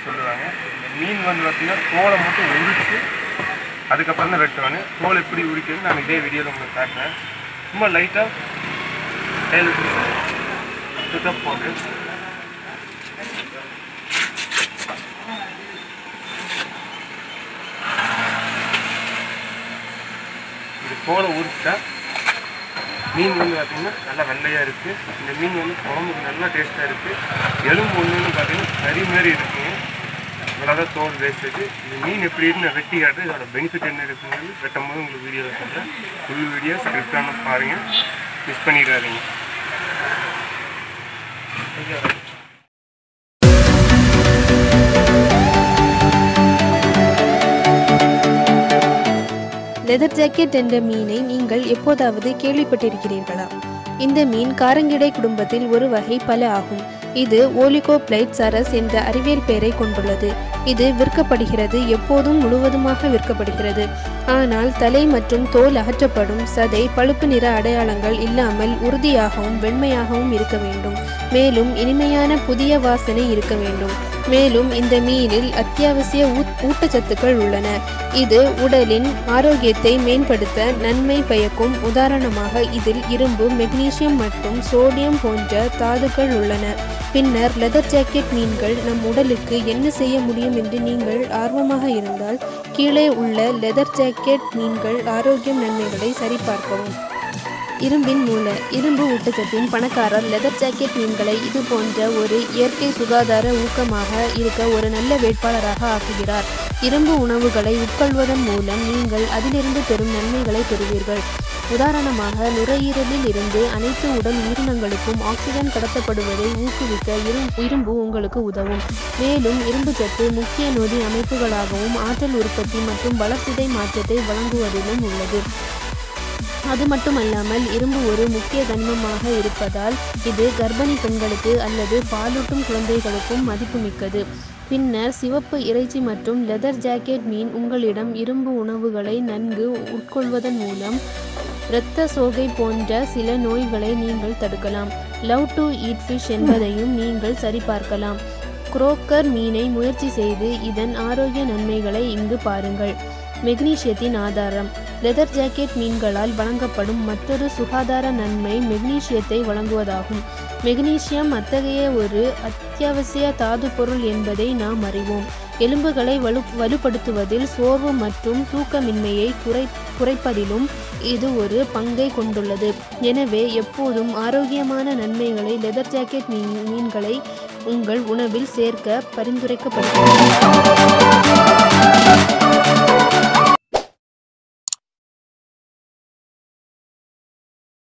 சொல்லுவாங்க இந்த மீன் வந்து பார்த்தீங்கன்னா தோலை மட்டும் உரிச்சு அதுக்கப்புறம் தான் வெட்டுவாங்க தோல் எப்படி உரிக்கிறது நான் இதே வீடியோவில் உங்களுக்கு காட்டுறேன் சும்மா லைட்டாக கையில் சுத்தப் போட்டு இது தோலை உரிச்சா மீன் வந்து பார்த்தீங்கன்னா நல்லா வெள்ளையாக இருக்குது இந்த மீன் வந்து குழம்புக்கு நல்லா டேஸ்ட்டாக இருக்குது எலும்பு ஒன்றுன்னு பார்த்தீங்கன்னா கறி மாதிரி இருக்குங்க இவ்வளோதான் தோல் வேஸ்ட்டுக்கு இந்த மீன் எப்படி இருந்து வெட்டி காட்டு இதோட பெனிஃபிட் என்ன இருக்குங்கிறது வெட்டும் போது உங்களுக்கு வீடியோவில் சொல்கிறேன் ஃபுல் வீடியோ ஸ்கிரிப்டான பாருங்கள் மிஸ் பண்ணிடாதீங்க லெதர் ஜாக்கெட் என்ற மீனை நீங்கள் எப்போதாவது கேள்விப்பட்டிருக்கிறீர்களா இந்த மீன் காரங்கிடை குடும்பத்தில் ஒரு வகை பல ஆகும் இது ஓலிகோப்ளைட் சரஸ் என்ற அறிவியல் பெயரை கொண்டுள்ளது இது விற்கப்படுகிறது எப்போதும் முழுவதுமாக விற்கப்படுகிறது ஆனால் தலை மற்றும் தோல் அகற்றப்படும் சதை பழுப்பு நிற அடையாளங்கள் இல்லாமல் உறுதியாகவும் வெண்மையாகவும் இருக்க வேண்டும் மேலும் இனிமையான புதிய வாசனை இருக்க வேண்டும் மேலும் இந்த மீனில் அத்தியாவசிய ஊட்- ஊட்டச்சத்துக்கள் உள்ளன இது உடலின் ஆரோக்கியத்தை மேம்படுத்த நன்மை பயக்கும் உதாரணமாக இதில் இரும்பு மெக்னீசியம் மற்றும் சோடியம் போன்ற தாதுக்கள் உள்ளன பின்னர் லெதர் ஜாக்கெட் மீன்கள் நம் உடலுக்கு என்ன செய்ய முடியும் என்று நீங்கள் ஆர்வமாக இருந்தால் கீழே உள்ள லெதர் ஜாக்கெட் மீன்கள் ஆரோக்கியம் நன்மைகளை சரிபார்க்கவும் இரும்பின் மூல இரும்பு ஊட்டச்சத்தின் பணக்காரர் லெதர் ஜாக்கெட் மீன்களை இது போன்ற ஒரு இயற்கை சுகாதார ஊக்கமாக இருக்க ஒரு நல்ல வேட்பாளராக ஆக்குகிறார் இரும்பு உணவுகளை உட்கொள்வதன் மூலம் நீங்கள் அதிலிருந்து பெறும் நன்மைகளை பெறுவீர்கள் உதாரணமாக நுரையீரலில் இருந்து அனைத்து உடல் உயிரினங்களுக்கும் ஆக்சிஜன் கடத்தப்படுவதை ஊக்குவிக்க இரும் இரும்பு உங்களுக்கு உதவும் மேலும் இரும்பு சத்து முக்கிய நொதி அமைப்புகளாகவும் ஆற்றல் உற்பத்தி மற்றும் வளர்சிதை மாற்றத்தை வழங்குவதிலும் உள்ளது அது மட்டுமல்லாமல் இரும்பு ஒரு முக்கிய கனிமமாக இருப்பதால் இது கர்ப்பிணி பெண்களுக்கு அல்லது பாலூட்டும் குழந்தைகளுக்கும் மதிப்புமிக்கது பின்னர் சிவப்பு இறைச்சி மற்றும் லெதர் ஜாக்கெட் மீன் உங்களிடம் இரும்பு உணவுகளை நன்கு உட்கொள்வதன் மூலம் இரத்த சோகை போன்ற சில நோய்களை நீங்கள் தடுக்கலாம் லவ் டு ஈட் ஃபிஷ் என்பதையும் நீங்கள் சரிபார்க்கலாம் குரோக்கர் மீனை முயற்சி செய்து இதன் ஆரோக்கிய நன்மைகளை இங்கு பாருங்கள் மெக்னீசியத்தின் ஆதாரம் லெதர் ஜாக்கெட் மீன்களால் வழங்கப்படும் மற்றொரு சுகாதார நன்மை மெக்னீசியத்தை வழங்குவதாகும் மெக்னீசியம் அத்தகைய ஒரு அத்தியாவசிய தாது பொருள் என்பதை நாம் அறிவோம் எலும்புகளை வலு வலுப்படுத்துவதில் சோர்வு மற்றும் தூக்கமின்மையை குறை குறைப்பதிலும் இது ஒரு பங்கை கொண்டுள்ளது எனவே எப்போதும் ஆரோக்கியமான நன்மைகளை லெதர் ஜாக்கெட் மீன் மீன்களை உங்கள் உணவில் சேர்க்க பரிந்துரைக்கப்படுகிறது